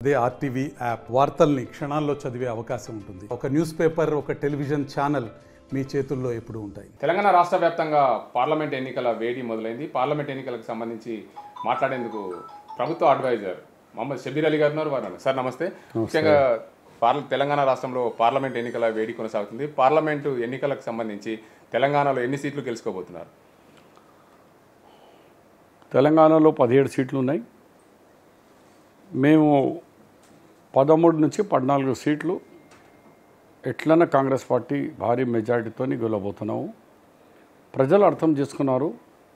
అదే RTV app వార్తల్ని క్షణాల్లో చదివే అవకాశం ఉంటుంది ఒక న్యూస్ పేపర్ ఒక టెలివిజన్ ఛానల్ మీ చేతుల్లో ఎప్పుడూ ఉంటాయి తెలంగాణ రాష్ట్ర వ్యాప్తంగా పార్లమెంట్ ఎన్నికల వేడి మొదలైంది పార్లమెంట్ ఎన్నికలకు సంబంధించి మాట్లాడేందుకు ప్రభుత్వ అడ్వైజర్ మొహమ్మద్ షబీర్ అలీ గారు ఉన్నారు వారు ఉన్నారు. సార్ నమస్తే ముఖ్యంగా పార్ల తెలంగాణ రాష్ట్రంలో పార్లమెంట్ ఎన్నికల వేడి కొనసాగుతుంది పార్లమెంటు ఎన్నికలకు సంబంధించి తెలంగాణలో ఎన్ని సీట్లు గెలుచుకోబోతున్నారు తెలంగాణలో పదిహేడు సీట్లు ఉన్నాయి మేము పదమూడు నుంచి పద్నాలుగు సీట్లు ఎట్లన్నా కాంగ్రెస్ పార్టీ భారీ మెజారిటీతో గెలవబోతున్నాము ప్రజలు అర్థం చేసుకున్నారు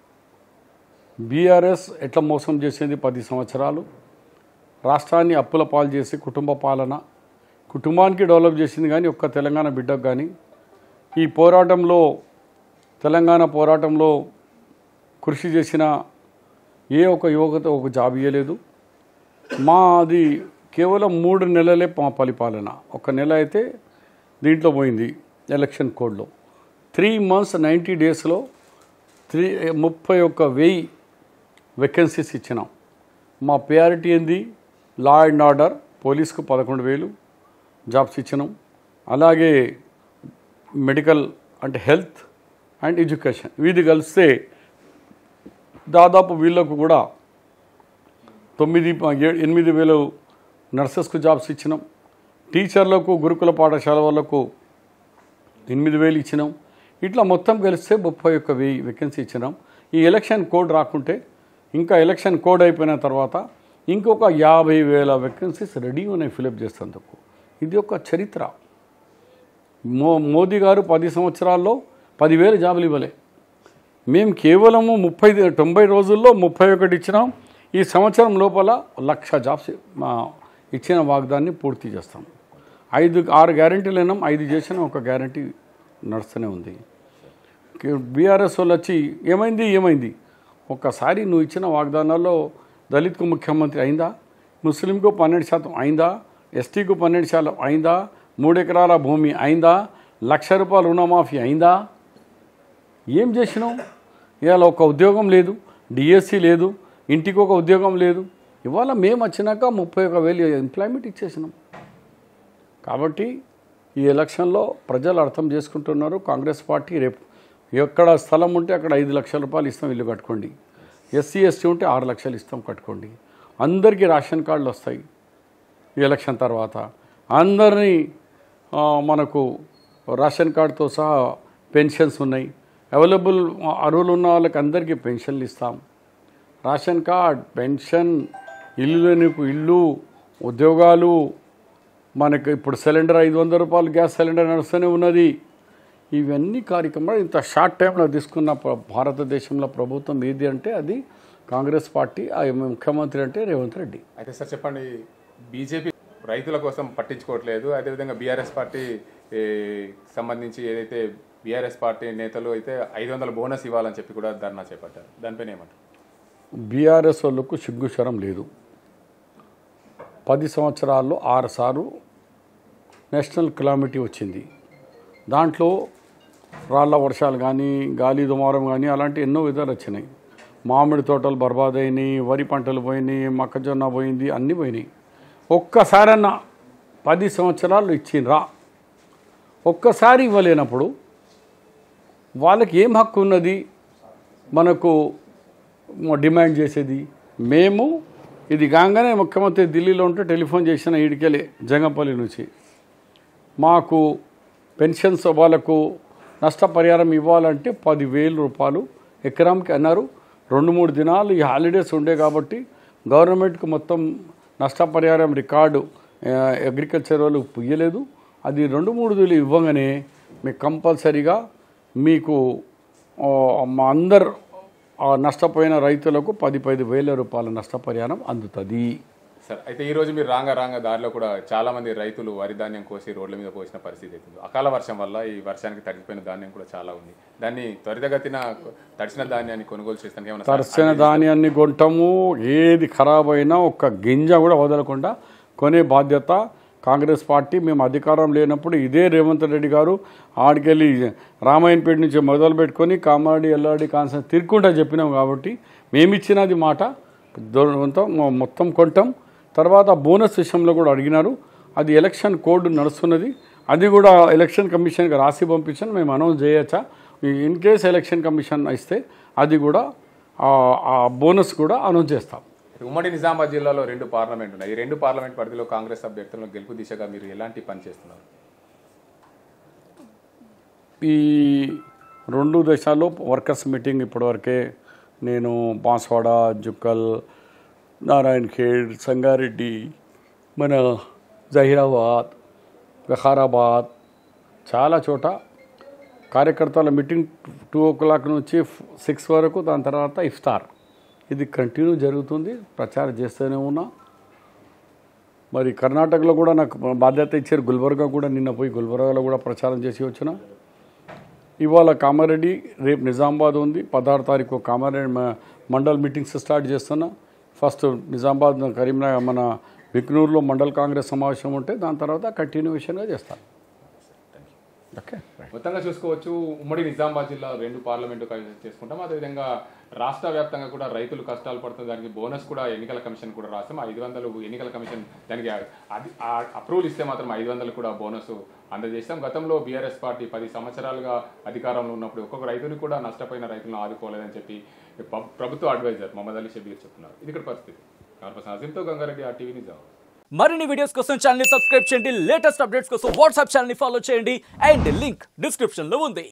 బీఆర్ఎస్ ఎట్లా మోసం చేసింది పది సంవత్సరాలు రాష్ట్రాన్ని అప్పుల పాలు చేసి కుటుంబ పాలన కుటుంబానికి డెవలప్ చేసింది కానీ ఒక్క తెలంగాణ బిడ్డకు కానీ ఈ పోరాటంలో తెలంగాణ పోరాటంలో కృషి చేసిన ఏ ఒక యువకత ఒక జాబ్ ఇవ్వలేదు మాది కేవలం మూడు నెలలే మా పరిపాలన ఒక నెల అయితే దీంట్లో పోయింది ఎలక్షన్ కోడ్లో త్రీ మంత్స్ నైంటీ డేస్లో త్రీ ముప్పై ఒక్క వెయ్యి వేకెన్సీస్ ఇచ్చినాం మా ప్రయారిటీ ఏంది లా అండ్ ఆర్డర్ పోలీస్కు పదకొండు వేలు జాబ్స్ ఇచ్చినాం అలాగే మెడికల్ అంటే హెల్త్ అండ్ ఎడ్యుకేషన్ వీధి కలిస్తే దాదాపు వీళ్ళకు కూడా తొమ్మిది ప- ఏ- ఎనిమిది వేలు నర్సెస్కు జాబ్స్ ఇచ్చినాం టీచర్లకు గురుకుల పాఠశాల వాళ్ళకు ఎనిమిది వేలు ఇచ్చినాం ఇట్లా మొత్తం కలిస్తే ముప్పై ఒక్క వెయ్యి వేకెన్సీ ఇచ్చినాం ఈ ఎలక్షన్ కోడ్ రాకుంటే ఇంకా ఎలక్షన్ కోడ్ అయిపోయిన తర్వాత ఇంకొక యాభై వేల వేకెన్సీస్ రెడీ ఉన్నాయి ఫిలప్ చేసేందుకు ఇది ఒక చరిత్ర మో మోదీ గారు పది సంవత్సరాల్లో పదివేల జాబులు ఇవ్వలే మేము కేవలము ముప్పై తొంభై రోజుల్లో ముప్పై ఒకటి ఇచ్చినాం ఈ సంవత్సరం లోపల లక్ష జాబ్స్ మా ఇచ్చిన వాగ్దాన్ని పూర్తి చేస్తాం ఐదు ఆరు గ్యారంటీలు అయినాం ఐదు చేసిన ఒక గ్యారంటీ నడుస్తూనే ఉంది బీఆర్ఎస్ వాళ్ళు వచ్చి ఏమైంది ఏమైంది ఒక్కసారి నువ్వు ఇచ్చిన వాగ్దానాల్లో దళిత్కు ముఖ్యమంత్రి అయిందా ముస్లింకు పన్నెండు శాతం అయిందా ఎస్టీకు పన్నెండు శాతం అయిందా మూడు ఎకరాల భూమి అయిందా లక్ష రూపాయల రుణమాఫీ అయిందా ఏం చేసినాం ఇవాళ ఒక ఉద్యోగం లేదు డిఎస్సి లేదు ఇంటికి ఒక ఉద్యోగం లేదు ఇవాళ మేము వచ్చినాక ముప్పై ఒక వేలు ఎంప్లాయ్మెంట్ ఇచ్చేసినాం కాబట్టి ఈ ఎలక్షన్లో ప్రజలు అర్థం చేసుకుంటున్నారు కాంగ్రెస్ పార్టీ రేపు ఎక్కడ స్థలం ఉంటే అక్కడ ఐదు లక్షల రూపాయలు ఇస్తాం ఇల్లు కట్టుకోండి ఎస్సీ ఎస్టీ ఉంటే ఆరు లక్షలు ఇస్తాం కట్టుకోండి అందరికీ రేషన్ కార్డులు వస్తాయి ఈ ఎలక్షన్ తర్వాత అందరినీ ఆ, మనకు రేషన్ కార్డుతో సహా పెన్షన్స్ ఉన్నాయి అవైలబుల్ అర్హులు ఉన్న వాళ్ళకి అందరికీ పెన్షన్లు ఇస్తాం రేషన్ కార్డ్ పెన్షన్ ఇల్లు లేనికు ఇల్లు ఉద్యోగాలు మనకు ఇప్పుడు సిలిండర్ ఐదు వందల రూపాయలు గ్యాస్ సిలిండర్ నడుస్తూనే ఉన్నది ఇవన్నీ కార్యక్రమాలు ఇంత షార్ట్ టైంలో తీసుకున్న ప్ర- భారతదేశంలో ప్రభుత్వం ఏది అంటే అది కాంగ్రెస్ పార్టీ ఆ ముఖ్యమంత్రి అంటే రేవంత్ రెడ్డి అయితే సార్ చెప్పండి బీజేపీ రైతుల కోసం పట్టించుకోవట్లేదు అదేవిధంగా బీఆర్ఎస్ పార్టీ ఏ, సంబంధించి ఏదైతే బీఆర్ఎస్ పార్టీ నేతలు అయితే ఐదు వందల బోనస్ ఇవ్వాలని చెప్పి కూడా ధర్నా చేపట్టారు దానిపైన ఏమంటారు బీఆర్ఎస్ వాళ్ళకు సిగ్గుశరం లేదు పది సంవత్సరాల్లో ఆరు సార్లు నేషనల్ క్లామిటీ వచ్చింది దాంట్లో రాళ్ళ వర్షాలు కానీ గాలి దుమారం కానీ అలాంటి ఎన్నో విధాలు వచ్చినాయి మామిడి తోటలు బర్బాదైనాయి వరి పంటలు పోయినాయి మొక్కజొన్న పోయింది అన్నీ పోయినాయి ఒక్కసారన్నా పది సంవత్సరాలు ఇచ్చిండ్రా ఒక్కసారి ఇవ్వలేనప్పుడు వాళ్ళకి ఏం హక్కు ఉన్నది మనకు డిమాండ్ చేసేది మేము ఇది కాగానే ముఖ్యమంత్రి ఢిల్లీలో ఉంటే టెలిఫోన్ చేసిన ఈడికెళ్ళి జంగంపల్లి నుంచి మాకు పెన్షన్స్ వాళ్ళకు నష్టపరిహారం ఇవ్వాలంటే పదివేల రూపాయలు ఎకరాంకి అన్నారు రెండు మూడు దినాలు ఈ హాలిడేస్ ఉండే కాబట్టి గవర్నమెంట్కి మొత్తం నష్టపరిహారం రికార్డు ఆ, అగ్రికల్చర్ వాళ్ళు పుయ్యలేదు అది రెండు మూడు వేలు ఇవ్వగానే మీకు కంపల్సరీగా మీకు ఆ, మా అందరు ఆ నష్టపోయిన రైతులకు పది పది వేల రూపాయల నష్టపరిహారం అందుతుంది సార్ అయితే ఈ రోజు మీరు రాంగ రాంగ దారిలో కూడా చాలా మంది రైతులు వరి ధాన్యం కోసి రోడ్ల మీద పోసిన పరిస్థితి అవుతుంది అకాల వర్షం వల్ల ఈ వర్షానికి తడిగిపోయిన ధాన్యం కూడా చాలా ఉంది దాన్ని త్వరితగతిన తడిసిన ధాన్యాన్ని కొనుగోలు చేస్తానికి ఏమైనా తడిసిన ధాన్యాన్ని కొంటాము ఏది ఖరాబ్ అయినా ఒక్క గింజ కూడా వదలకుండా కొనే బాధ్యత కాంగ్రెస్ పార్టీ మేము అధికారం లేనప్పుడు ఇదే రేవంత్ రెడ్డి గారు ఆడికెళ్ళి రామాయణపేట నుంచి మొదలు పెట్టుకొని కామారెడ్డి ఎల్లాడి కాన్సన్ తిరుక్కుంటా చెప్పినాం కాబట్టి మేము ఇచ్చినది మాట దొ- మొత్తం మొత్తం కొంటాం తర్వాత బోనస్ విషయంలో కూడా అడిగినారు అది ఎలక్షన్ కోడ్ నడుస్తున్నది అది కూడా ఎలక్షన్ కమిషన్కి రాసి పంపించాను మేము అనౌన్స్ చేయొచ్చా ఇన్ కేస్ ఎలక్షన్ కమిషన్ ఇస్తే అది కూడా ఆ- ఆ బోనస్ కూడా అనౌన్స్ చేస్తాం ఉమ్మడి నిజామాబాద్ జిల్లాలో రెండు పార్లమెంట్ ఉన్నాయి ఈ రెండు పార్లమెంట్ పరిధిలో కాంగ్రెస్ అభ్యర్థులను గెలుపు దిశగా మీరు ఎలాంటి పని చేస్తున్నారు ఈ రెండు దేశాల్లో వర్కర్స్ మీటింగ్ ఇప్పటివరకే నేను బాన్స్వాడ జుక్కల్ నారాయణ్ ఖేడ్ సంగారెడ్డి మన జహీరాబాద్ వికారాబాద్ చాలా చోట కార్యకర్తల మీటింగ్ టూ ఓ క్లాక్ నుంచి సిక్స్ వరకు దాని తర్వాత ఇఫ్తార్ ఇది కంటిన్యూ జరుగుతుంది ప్రచారం చేస్తూనే ఉన్నా మరి కర్ణాటకలో కూడా నాకు బాధ్యత ఇచ్చారు గుల్బర్గా కూడా నిన్న పోయి గుల్బర్గాలో కూడా ప్రచారం చేసి వచ్చిన ఇవాళ కామారెడ్డి రేపు నిజామాబాద్ ఉంది పదహారు తారీఖు కామారెడ్డి మ- మండల్ మీటింగ్స్ స్టార్ట్ చేస్తున్నా ఫస్ట్ నిజామాబాద్ కరీంనగర్ మన బిక్నూరులో మండల్ కాంగ్రెస్ సమావేశం ఉంటే దాని తర్వాత కంటిన్యూషన్గా చేస్తాను ఓకే మొత్తంగా చూసుకోవచ్చు ఉమ్మడి నిజామాబాద్ జిల్లా రెండు పార్లమెంటు కలిసి చేసుకుంటాం అదేవిధంగా రాష్ట్ర వ్యాప్తంగా కూడా రైతులు కష్టాలు పడుతున్న దానికి బోనస్ కూడా ఎన్నికల కమిషన్ కూడా రాస్తాం ఐదు వందలు ఎన్నికల కమిషన్ దానికి అది అప్రూవల్ ఇస్తే మాత్రం ఐదు వందలు కూడా బోనస్ అందజేస్తాం గతంలో బీఆర్ఎస్ పార్టీ పది సంవత్సరాలుగా అధికారంలో ఉన్నప్పుడు ఒక్కొక్క రైతుని కూడా నష్టపోయిన రైతులను ఆదుకోలేదని చెప్పి ప- ప్రభుత్వ అడ్వైజర్ మహమ్మద్ అలీ షబీర్ చెప్తున్నారు ఇది ఇక్కడ పరిస్థితి కార్పొరేషన్ అజింతో గంగారెడ్డి ఆ టీవీ నిజాం మరిన్ని వీడియోస్ కోసం ఛానల్ ని సబ్స్క్రైబ్ చేయండి లేటెస్ట్ అప్డేట్స్ కోసం వాట్సాప్ ఛానల్ ని ఫాలో చేయండి అండ్ లింక్ డిస్క్రిప్షన్ లో ఉంది